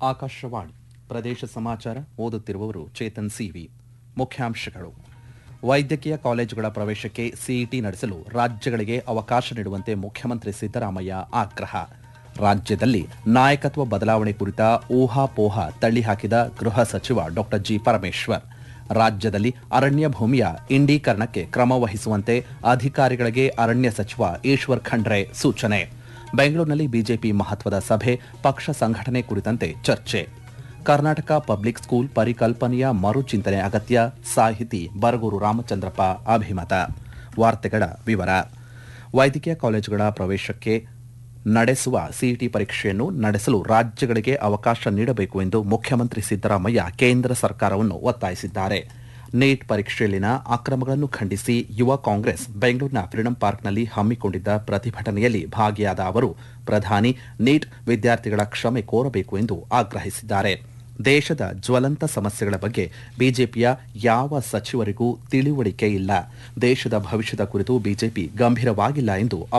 ಆಕಾಶವಾಣಿ ಪ್ರದೇಶ ಸಮಾಚಾರ ಓದುತ್ತಿರುವವರು ಚೇತನ್ ಸಿವಿ ಮುಖ್ಯಾಂಶಗಳು ವೈದ್ಯಕೀಯ ಕಾಲೇಜುಗಳ ಪ್ರವೇಶಕ್ಕೆ ಸಿಇಟಿ ನಡೆಸಲು ರಾಜ್ಯಗಳಿಗೆ ಅವಕಾಶ ನೀಡುವಂತೆ ಮುಖ್ಯಮಂತ್ರಿ ಸಿದ್ದರಾಮಯ್ಯ ಆಗ್ರಹ ರಾಜ್ಯದಲ್ಲಿ ನಾಯಕತ್ವ ಬದಲಾವಣೆ ಕುರಿತ ಊಹಾಪೋಹ ತಳ್ಳಿಹಾಕಿದ ಗೃಹ ಸಚಿವ ಡಾ ಜಿ ಪರಮೇಶ್ವರ್ ರಾಜ್ಯದಲ್ಲಿ ಅರಣ್ಯ ಭೂಮಿಯ ಇಂಡೀಕರಣಕ್ಕೆ ಕ್ರಮ ವಹಿಸುವಂತೆ ಅಧಿಕಾರಿಗಳಿಗೆ ಅರಣ್ಯ ಸಚಿವ ಈಶ್ವರ್ ಖಂಡ್ರೆ ಸೂಚನೆ ಬೆಂಗಳೂರಿನಲ್ಲಿ ಬಿಜೆಪಿ ಮಹತ್ವದ ಸಭೆ ಪಕ್ಷ ಸಂಘಟನೆ ಕುರಿತಂತೆ ಚರ್ಚೆ ಕರ್ನಾಟಕ ಪಬ್ಲಿಕ್ ಸ್ಕೂಲ್ ಪರಿಕಲ್ಪನೆಯ ಮರುಚಿಂತನೆ ಅಗತ್ಯ ಸಾಹಿತಿ ಬರಗೂರು ರಾಮಚಂದ್ರಪ್ಪ ಅಭಿಮತ ವಾರ್ತೆಗಳ ವಿವರ ವೈದ್ಯಕೀಯ ಕಾಲೇಜುಗಳ ಪ್ರವೇಶಕ್ಕೆ ನಡೆಸುವ ಸಿಇಟಿ ಪರೀಕ್ಷೆಯನ್ನು ನಡೆಸಲು ರಾಜ್ಯಗಳಿಗೆ ಅವಕಾಶ ನೀಡಬೇಕು ಎಂದು ಮುಖ್ಯಮಂತ್ರಿ ಸಿದ್ದರಾಮಯ್ಯ ಕೇಂದ್ರ ಸರ್ಕಾರವನ್ನು ಒತ್ತಾಯಿಸಿದ್ದಾರೆ ನೀಟ್ ಪರೀಕ್ಷೆಯಲ್ಲಿನ ಅಕ್ರಮಗಳನ್ನು ಖಂಡಿಸಿ ಯುವ ಕಾಂಗ್ರೆಸ್ ಬೆಂಗಳೂರಿನ ಫ್ರೀಡಂ ಪಾರ್ಕ್ನಲ್ಲಿ ಹಮ್ಮಿಕೊಂಡಿದ್ದ ಪ್ರತಿಭಟನೆಯಲ್ಲಿ ಭಾಗಿಯಾದ ಅವರು ಪ್ರಧಾನಿ ನೀಟ್ ವಿದ್ಯಾರ್ಥಿಗಳ ಕ್ಷಮೆ ಕೋರಬೇಕು ಎಂದು ಆಗ್ರಹಿಸಿದ್ದಾರೆ ದೇಶದ ಜ್ವಲಂತ ಸಮಸ್ಯೆಗಳ ಬಗ್ಗೆ ಬಿಜೆಪಿಯ ಯಾವ ಸಚಿವರಿಗೂ ತಿಳಿವಳಿಕೆ ಇಲ್ಲ ದೇಶದ ಭವಿಷ್ಯದ ಕುರಿತು ಬಿಜೆಪಿ ಗಂಭೀರವಾಗಿಲ್ಲ ಎಂದು